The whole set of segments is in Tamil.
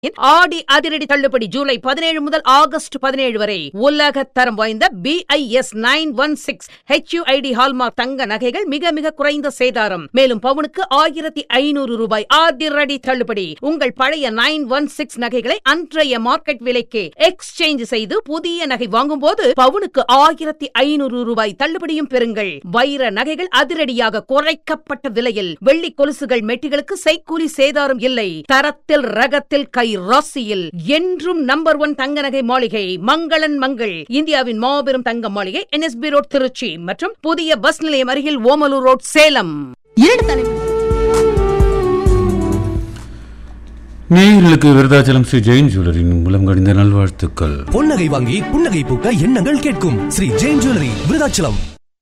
ஆடி அதிரடி தள்ளுபடி ஜூலை பதினேழு முதல் ஆகஸ்ட் பதினேழு வரை உலக தரம் வாய்ந்த BIS nine one six HUID hallmark தங்க நகைகள் மிக மிக குறைந்த சேதாரம் மேலும் பவுனுக்கு ஆயிரத்தி ஐநூறு ரூபாய் அதிரடி தள்ளுபடி உங்கள் பழைய நைன் ஒன் சிக்ஸ் நகைகளை அன்றைய மார்க்கெட் விலைக்கு எக்ஸ்சேஞ்ச் செய்து புதிய நகை வாங்கும்போது பவுனுக்கு ஆயிரத்தி ஐநூறு ரூபாய் தள்ளுபடியும் பெறுங்கள் வைர நகைகள் அதிரடியாக குறைக்கப்பட்ட விலையில் வெள்ளி கொலுசுகள் மெட்டிகளுக்கு செய்கூலி சேதாரம் இல்லை தரத்தில் ரகத்தில் கை ராசியில் என்றும் நம்பர் ஒன் தங்க நகை மாளிகை மங்களன் மங்கள் இந்தியாவின் மாபெரும் தங்க மாளிகை என்எஸ்பி ரோட் திருச்சி மற்றும் புதிய பஸ் நிலையம் அருகில் ஓமலூர் ரோட் சேலம் இரண்டு தலைமுறை நேயர்களுக்கு விருதாச்சலம் ஸ்ரீ ஜெயின் ஜுவல்லரின் மூலம் கடிந்த நல்வாழ்த்துக்கள் பொன்னகை வாங்கி புன்னகை பூக்க எண்ணங்கள் கேட்கும் ஸ்ரீ ஜெயின் ஜுவல்லரி விருதாச்சலம்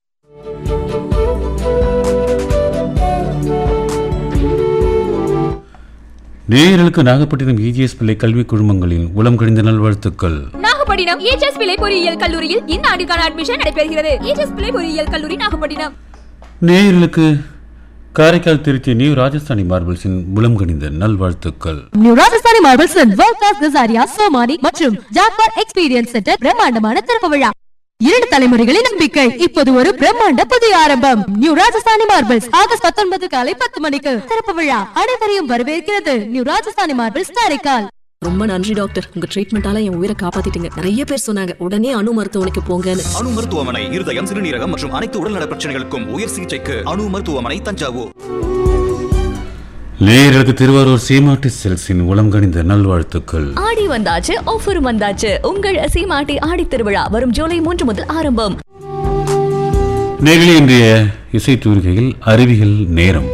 நேயர்களுக்கு நாகப்பட்டினம் இஜிஎஸ் பிள்ளை கல்வி குழுமங்களின் உளம் கடிந்த நல்வாழ்த்துக்கள் நாகப்பட்டினம் ஏஜஸ் பிள்ளை பொறியியல் கல்லூரியில் இந்த ஆண்டுக்கான அட்மிஷன் நடைபெறுகிறது ஏஜஸ் பிள்ளை பொறியியல் கல்லூரி நாகப்பட்டினம் நேயர்களுக்கு காரைக்கால் திருச்சி நியூ ராஜஸ்தானி மார்பிள்ஸின் உளம் கடிந்த நல்வாழ்த்துக்கள் new Rajasthani marbles world class Kajaria Somany மற்றும் ஜாக்வார் எக்ஸ்பீரியன்ஸ் சென்டர் பிரம்மாண்டமான திறப்பு விழா இரண்டு தலைமுறைகளின் நம்பிக்கை இப்போது ஒரு பிரம்மாண்ட புதிய ஆரம்பம் நியூ ராஜஸ்தானி மார்பிள்ஸ் ஆகஸ்ட் பத்தொன்பது காலை பத்து மணிக்கு திறப்பு விழா அனைவரையும் வரவேற்கிறது நியூ ராஜஸ்தானி மார்பிள்ஸ் காரைக்கால் ரொம்ப நன்றி டாக்டர் உங்க ட்ரீட்மெண்டால என் உயிரை காப்பாத்திட்டீங்க நிறைய பேர் சொன்னாங்க உடனே அணு மருத்துவமனைக்கு போங்கன்னு அணு மருத்துவமனை இருதயம் சிறுநீரகம் மற்றும் அனைத்து உடல்நல பிரச்சனைகளுக்கும் உயர் சிகிச்சைக்கு அணு மருத்துவமனை தஞ்சாவூர் நேயர்களுக்கு திருவாரூர் சீமாட்டி செல்ஸின் உளம் கடிந்த நல்வாழ்த்துக்கள் ஆடி வந்தாச்சு ஆஃபரும் வந்தாச்சு உங்கள் சீமாட்டி ஆடி திருவிழா வரும் ஜூலை மூன்று முதல் ஆரம்பம் நேர்களே இன்றைய இசை தூரிகையில் அறிவியல் நேரம்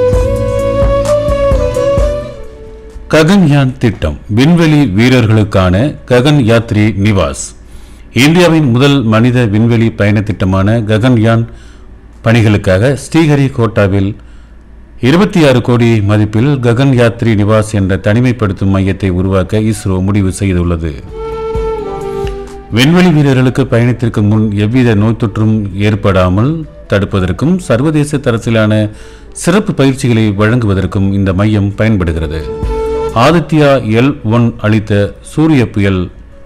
ககன்யான் திட்டம் விண்வெளி வீரர்களுக்கான ககன் யாத்ரி நிவாஸ் இந்தியாவின் முதல் மனித விண்வெளி பயண திட்டமான ககன்யான் பணிகளுக்காக ஸ்ரீஹரிகோட்டாவில் இருபத்தி ஆறு கோடி மதிப்பில் ககன் யாத்ரி நிவாஸ் என்ற தனிமைப்படுத்தும் மையத்தை உருவாக்க இஸ்ரோ முடிவு செய்துள்ளது விண்வெளி வீரர்களுக்கு பயணத்திற்கு முன் எவ்வித நோய் தொற்றும் ஏற்படாமல் தடுப்பதற்கும் சர்வதேச தரத்திலான சிறப்பு பயிற்சிகளை வழங்குவதற்கும் இந்த மையம் பயன்படுகிறது ஆதித்யா எல் ஒன் அளித்த சூரிய புயல்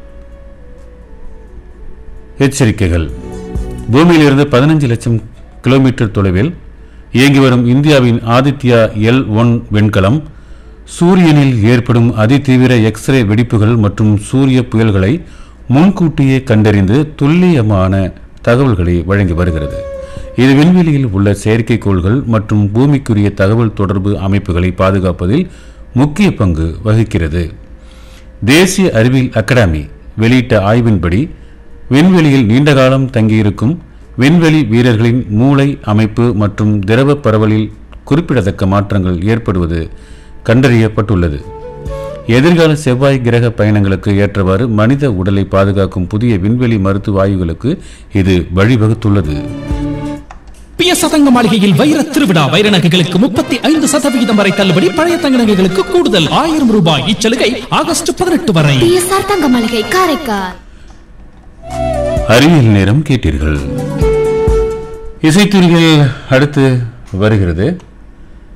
எச்சரிக்கைகள் பூமியிலிருந்து பதினஞ்சு லட்சம் கிலோமீட்டர் தொலைவில் இயங்கி வரும் இந்தியாவின் ஆதித்யா எல் ஒன் விண்கலம் சூரியனில் ஏற்படும் அதிதீவிர எக்ஸ்ரே வெடிப்புகள் மற்றும் சூரிய புயல்களை முன்கூட்டியே கண்டறிந்து துல்லியமான தகவல்களை வழங்கி வருகிறது இது விண்வெளியில் உள்ள செயற்கைக்கோள்கள் மற்றும் பூமிக்குரிய தகவல் தொடர்பு அமைப்புகளை பாதுகாப்பதில் முக்கிய பங்கு வகிக்கிறது தேசிய அறிவியல் அகாடமி வெளியிட்ட ஆய்வின்படி விண்வெளியில் நீண்டகாலம் தங்கியிருக்கும் விண்வெளி வீரர்களின் மூளை அமைப்பு மற்றும் திரவ பரவலில் குறிப்பிடத்தக்க மாற்றங்கள் ஏற்படுவது கண்டறியப்பட்டுள்ளது எதிர்கால செவ்வாய் கிரக பயணங்களுக்கு ஏற்றவாறு மனித உடலை பாதுகாக்கும் புதிய விண்வெளி மருத்துவ ஆய்வுகளுக்கு இது வழிவகுத்துள்ளது பிய சதங்க மாளிகையில் வைர திருவிழா வைர நகைகளுக்கு முப்பத்தி ஐந்து சதவிகிதம் வரை தள்ளுபடி பழைய தங்க நகைகளுக்கு கூடுதல் ஆயிரம் ரூபாய் இச்சலுகை ஆகஸ்ட் பதினெட்டு வரை பிஎஸ்ஆர் தங்க மளிகை காரைக்கால் அறிவியல் நேரம் கேட்டீர்கள் இசைத்துறைகள் அடுத்து வருகிறது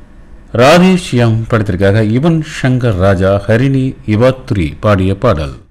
ராதேஷ்யாம் படத்திற்காக யுவன் சங்கர் ராஜா ஹரிணி இவாத்துரி பாடிய பாடல்